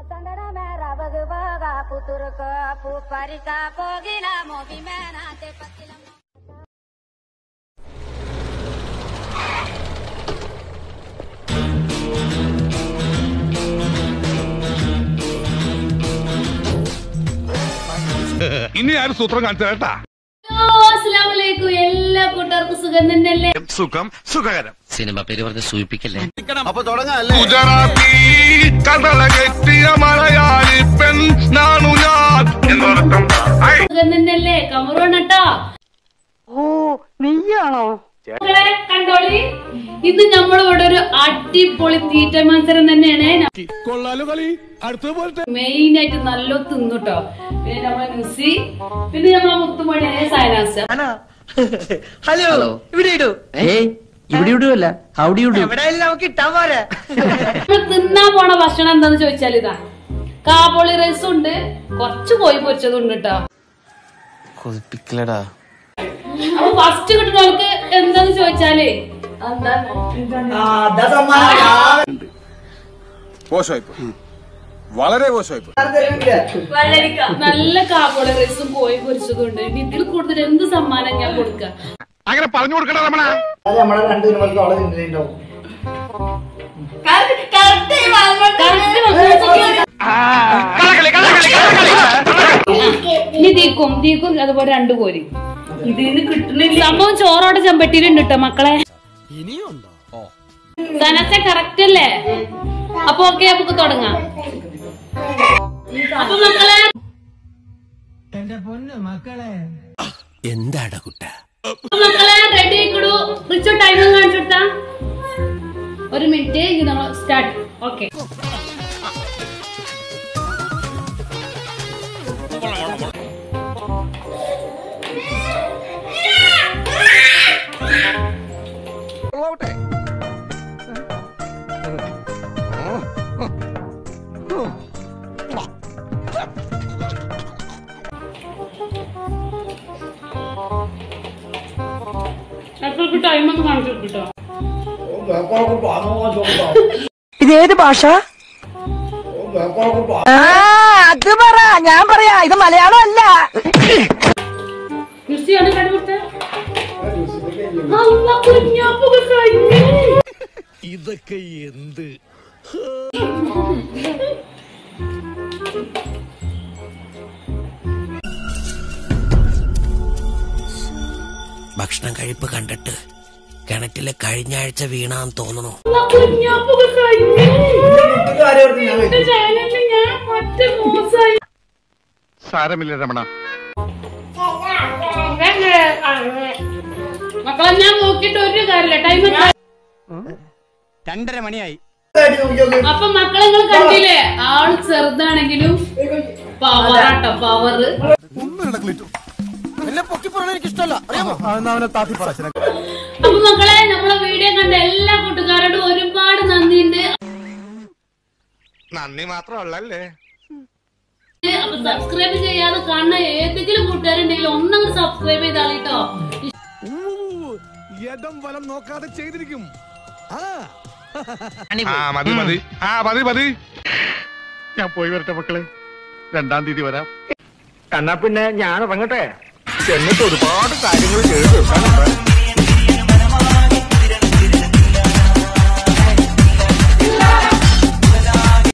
ಚಂದನ ಮೇರ ಬಗುವಾಗ ಪುತುರುಕ ಪೂ ಪರಿಕ ಪೋಗಿಲ ಮೋಬಿ ಮೇನಾತೆ ಪಕ್ಕಿಲ ഇനി ആരും സൂത്രം കാണിച്ചു കേട്ടാ അസ്സലാമലൈക്കും എല്ലാ കൂട്ടുകാർക്കും സുഖം തന്നെയല്ലേ സുഖം സുഖകരം സിനിമ പേര് പറഞ്ഞ് സൂചിപ്പിക്കല്ലേ ഗുജറാത്തി കടല കെട്ടിയ മലയാളി പെൺ നാണു ഞാൻ എന്നർത്ഥം ഐ സുഖം തന്നെയല്ലേ കമറോണട്ടോ ഓ നീയാണോ കണ്ടോളി ഇത് നമ്മളിവിടെ ഒരു അടിപൊളി തീറ്റ മത്സരം തന്നെയാണ് കൊള്ളാലോ കളി അടുത്ത പോലത്തെ മെയിൻ ആയിട്ട് നല്ല തിന്നുട്ടോ പിന്നെ നമ്മളെ നുസി പിന്നെ നമ്മളെ മുത്തുമണിയായ സൈനാസ് ഹലോ ഹലോ. ഇവിടെ ഇടൂ ഏയ് ഇവിടെ ഇടുവല്ല അവിടെ ഇടൂ എവിടെയെങ്കിലും നമുക്ക് ഇട്ടാ പോരെ നമ്മൾ തിന്നാൻ പോണ ഭക്ഷണം എന്താന്ന് ചോദിച്ചാൽ ഇതാ കാബോളി റൈസും ഉണ്ട് കുറച്ച് കോഴി പൊരിച്ചതും ഉണ്ട് കേട്ടോ കൊതിപ്പിക്കലടാ അപ്പൊ ഫസ്റ്റ് കിട്ടുന്നവർക്ക് എന്താന്ന് ചോദിച്ചാല് അതാ സമ്മാനം മോശമായിപ്പോ വളരെ മോശമായിപ്പോ നല്ല കാബോളി റൈസും കോഴി പൊരിച്ചതും ഉണ്ട് ഇനി ഇതിൽ കൂടുതൽ എന്ത് സമ്മാനം ഞാൻ കൊടുക്ക അങ്ങനെ പറഞ്ഞു കൊടുക്കണ രമണ അത് നമ്മളെ രണ്ട് സിനിമക്ക് അവളെ ചിന്തയുണ്ടാവും ഇനി തീക്കും തീക്കും അതുപോലെ രണ്ട് കോരി ഇതിന് കിട്ടുന്നില്ല സംഭവം ചോറോടെ ചെമ്പട്ടിയിലുണ്ട് കേട്ടോ മക്കളെ സനത്തെ കറക്റ്റ് അല്ലേ അപ്പൊ ഓക്കെ നമുക്ക് തുടങ്ങാം അപ്പൊ മക്കളെ എന്താടാ കുട്ട അപ്പൊ മക്കളെ റെഡി ആയിക്കോളൂ റിച്ചോ ടൈം കാണിച്ചു കൊടുത്താ ഒരു മിനിറ്റ് ഇത് നമ്മൾ സ്റ്റാർട്ട് ഓക്കെ എപ്പോഴും ടൈം ഒന്ന് കാണിച്ചു കൊടുക്കട്ടോ ഇതേത് ഭാഷ ആ അത് പറ ഞാൻ പറയാ ഇത് മലയാളം അല്ല ക്രിസ്ത്യാനി കണ്ടുപിടുത്ത അല്ല കുഞ്ഞാപ്പൊക്കെ കഴിഞ്ഞു ഇതൊക്കെ എന്ത് ഭക്ഷണം കഴിപ്പ് കണ്ടിട്ട് കിണറ്റിലെ കഴിഞ്ഞ ആഴ്ച വീണാന്ന് തോന്നണു അല്ല കുഞ്ഞാപ്പൊക്കെ കഴിഞ്ഞു കാര്യം ഓർത്ത് ഞാൻ എന്റെ ചാനലിൽ ഞാൻ ഒറ്റ മോശമായി സാരമില്ല രമണ മക്കളെ ഞാൻ നോക്കിയിട്ട് ഒരു കാര്യമില്ല ടൈം രണ്ടര മണിയായി നോക്കി നോക്ക് അപ്പൊ മക്കളെ നിങ്ങൾ കണ്ടില്ലേ ആള് ചെറുതാണെങ്കിലും പവറാട്ടോ പവറ് അപ്പൊ മക്കളെ നമ്മളെ വീഡിയോ കണ്ട എല്ലാ കൂട്ടുകാരോടും ഒരുപാട് നന്ദിയുണ്ട് നന്ദി മാത്രമല്ലേ അപ്പൊ സബ്സ്ക്രൈബ് ചെയ്യാതെ കാണുന്ന ഏതെങ്കിലും കൂട്ടുകാരുണ്ടെങ്കിൽ ഒന്നങ്ങ് സബ്സ്ക്രൈബ് ചെയ്താൽ കേട്ടോ യഥം വലം നോക്കാതെ ചെയ്തിരിക്കും ആ മതി മതി ആ മതി മതി ഞാൻ പോയി വരട്ടെ മക്കളെ രണ്ടാം തീയതി വരാം എന്നാ പിന്നെ ഞാൻ ഇറങ്ങട്ടെ എന്നിട്ട് ഒരുപാട് കാര്യങ്ങൾ ചെയ്തു